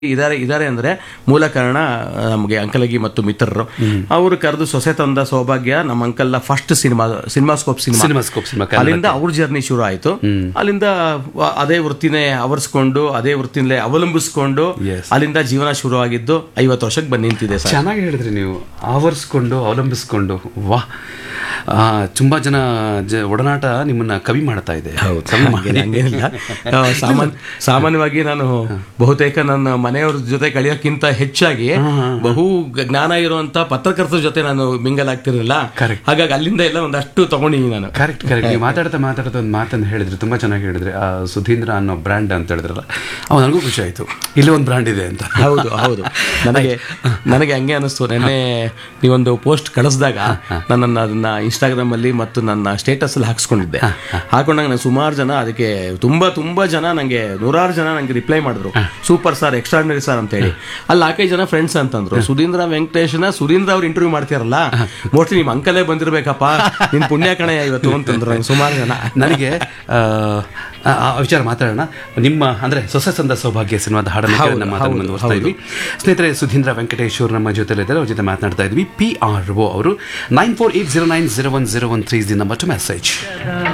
ಇದಾರೆ ಇದಾರೆ ಅಂದ್ರೆ ಮೂಲ ಕಾರಣ ಆ, ನಮಗೆ ಅಂಕಲಗಿ ಮತ್ತು ಮಿತ್ರರು ಅವರು ಕರೆದು ಸೊಸೆ ತಂದ ಸೌಭಾಗ್ಯ ನಮ್ಮ ಅಂಕಲ್ನ first cinema cinemascope cinema cinemascope cinema ಅಲ್ಲಿಂದ ಅವ್ರ ಜರ್ನಿ ಶುರು ಆಯ್ತು ಅಲ್ಲಿಂದ ವ- ಅದೇ ವೃತ್ತಿನೇ ಅವರ್ಸ್ಕೊಂಡು ಅದೇ ವೃತ್ತಿನಲ್ಲೇ ಅವಲಂಬಿಸ್ಕೊಂಡು Yes. ಅಲ್ಲಿಂದ ಜೀವನ ಶುರು ಆಗಿದ್ದು ಐವತ್ತು ವರ್ಷಕ್ಕೆ ಬಂದು ನಿಂತಿದೆ ಸರ್ ಚೆನ್ನಾಗಿ ಹೇಳಿದ್ರಿ ನೀವು ಆವರಿಸ್ಕೊಂಡು ಅವಲಂಬಿಸ್ಕೊಂಡು ವಾಹ್ ಆ, ತುಂಬಾ ಜನ ಜ- ಒಡನಾಟ ನಿಮ್ಮನ್ನ ಕವಿ ಮಾಡ್ತಾ ಇದೆ ಕವಿ ಮಾಡಿ. ಹಂಗೇನ್- ಹಂಗೇನಿಲ್ಲ ಆ, ಸಾಮಾನ್ಯ ಸಾಮಾನ್ಯವಾಗಿ ನಾನು ಬಹುತೇಕ ನನ್ನ ಮನೆಯವ್ರ ಜೊತೆ ಕಳೆಯೋಕ್ಕಿಂತ ಹೆಚ್ಚಾಗಿ ಬಹು ಗ- ಜ್ಞಾನ ಇರುವಂತ ಪತ್ರಕರ್ತರ ಜೊತೆ ನಾನು ಮಿಂಗಲ್ ಆಗ್ತಿರಲಿಲ್ಲ Correct. ಹಾಗಾಗಿ ಅಲ್ಲಿಂದ ಎಲ್ಲ ಒಂದಷ್ಟು ತಗೊಂಡಿದ್ದೀನಿ ನಾನು ಕರೆಕ್ಟ್ ಕರೆಕ್ಟ್ ನೀವು ಮಾತಾಡ್ತಾ ಮಾತಾಡ್ತಾ ಒಂದು ಮಾತನ್ನು ಹೇಳಿದ್ರಿ ತುಂಬಾ ಚೆನ್ನಾಗಿ ಹೇಳಿದ್ರಿ ಆ ಸುಧೀಂದ್ರ ಅನ್ನೋ ಬ್ರ್ಯಾಂಡ್ ಅಂತ ಹೇಳಿದ್ರಲ್ಲ ಅವ ನನಗೂ ಖುಷಿ ಆಯ್ತು ಇಲ್ಲಿ ಒಂದು ಬ್ರ್ಯಾಂಡ್ ಇದೆ ಅಂತ ಹೌದು ಹೌದು ನನಗೆ ನನಗೆ ಹಂಗೆ ಅನಿಸ್ತು ನಿನ್ನೆ ನೀವೊಂದು ಪೋಸ್ಟ್ ಕಳಿಸಿದಾಗ ನನ್ನನ್ನು ಅದನ್ನ ಇನ್ಸ್ಟಾಗ್ರಾಮ್ ಅಲ್ಲಿ ಮತ್ತು ನನ್ನ ಸ್ಟೇಟಸ್ ಅಲ್ಲಿ ಹಾಕ್ಸ್ಕೊಂಡಿದ್ದೆ ಹಾಕೊಂಡಾಗ ನಾನು ಸುಮಾರು ಜನ ಅದಕ್ಕೆ ತುಂಬಾ ತುಂಬಾ ಜನ ನನಗೆ ನೂರಾರು ಜನ ನನಗೆ ರಿಪ್ಲೈ ಮಾಡಿದ್ರು ಸೂಪರ್ ಸರ್ ಎಕ್ಸ್ಟ್ರಾರ್ಡಿನರಿ ಸರ್ ಅಂತ ಹೇಳಿ ಅಲ್ಲಿ ನಾಲ್ಕೈದು ಜನ ಫ್ರೆಂಡ್ಸ್ ಅಂತಂದ್ರು ಸುಧೀಂದ್ರ ವೆಂಕಟೇಶನ ಸುಧೀಂದ್ರ ಅವ್ರು ಇಂಟರ್ವ್ಯೂ ಮಾಡ್ತಿರಲ್ಲ ಮೋಸ್ಟ್ಲಿ ನಿಮ್ಮ ಅಂಕಲೇ ಬಂದಿರ್ಬೇಕಪ್ಪ ನಿನ್ ಪುಣ್ಯ ಕಣೆ ಇವತ್ತು ಅಂತಂದ್ರು ನಂಗೆ ಸುಮಾರು ಜನ ನನಗೆ ಆ, ಆ ಆ ವಿಚಾರ ಮಾತಾಡೋಣ ನಿಮ್ಮ ಅಂದ್ರೆ ಸೊಸೆ ಸಂದ ಸೌಭಾಗ್ಯ ಸಿನಿಮಾದ ಹಾಡನ್ನು ಕೇಳಿ ನಮ್ಮ ಮಾತನ್ನು ಮುಂದುವರಿಸ್ತಾ ಇದ್ವಿ ಸ್ನೇಹಿತರೆ ಸುಧೀಂದ್ರ ವೆಂಕಟೇಶ್ ಅವರು ನಮ್ಮ ಜೊತೆಲಿದ್ದಾರೆ ಅವ್ರ ಜೊತೆ ಮಾತನಾಡ್ತಾ ಇದ್ವಿ ಪಿ ಆರ್ ಒ ಅವರು nine four eight zero nine zero one zero one three the number to message